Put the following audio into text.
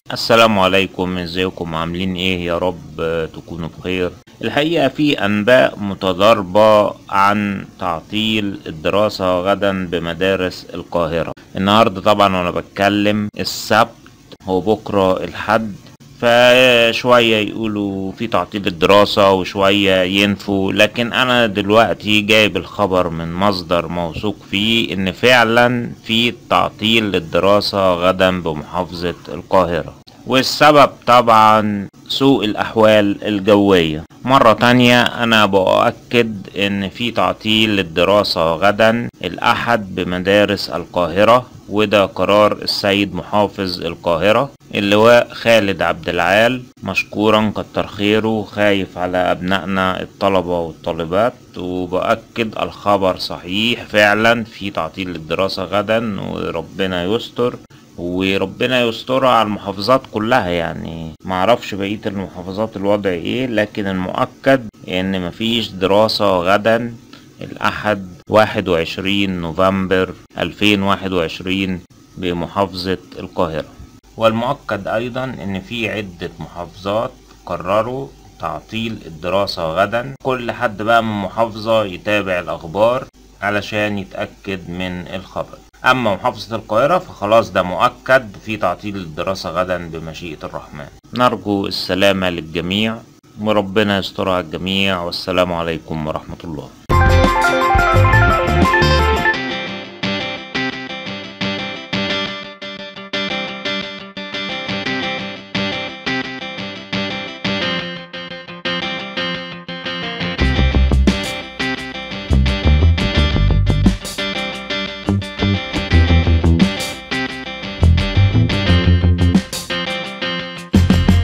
السلام عليكم ازيكم عاملين ايه يا رب تكونوا بخير الحقيقة في انباء متضاربة عن تعطيل الدراسة غدا بمدارس القاهرة النهاردة طبعا وانا بتكلم السبت هو بكرة الحد فشوية يقولوا في تعطيل الدراسة وشوية ينفوا لكن أنا دلوقتي جايب الخبر من مصدر موثوق فيه إن فعلا في تعطيل للدراسة غدا بمحافظة القاهرة والسبب طبعا سوء الأحوال الجوية مرة تانية أنا بأكد إن في تعطيل للدراسة غدا الأحد بمدارس القاهرة وده قرار السيد محافظ القاهرة اللواء خالد عبد العال مشكورا كتر خيره خايف على أبنائنا الطلبة والطالبات وبأكد الخبر صحيح فعلا في تعطيل للدراسة غدا وربنا يستر وربنا يسترها على المحافظات كلها يعني معرفش بقية المحافظات الوضع ايه لكن المؤكد ان مفيش دراسة غدا الأحد 21 نوفمبر 2021 بمحافظة القاهرة والمؤكد أيضا إن في عدة محافظات قرروا تعطيل الدراسة غدا كل حد بقى من محافظة يتابع الأخبار علشان يتأكد من الخبر أما محافظة القاهرة فخلاص ده مؤكد في تعطيل الدراسة غدا بمشيئة الرحمن نرجو السلامة للجميع وربنا يستر على الجميع والسلام عليكم ورحمة الله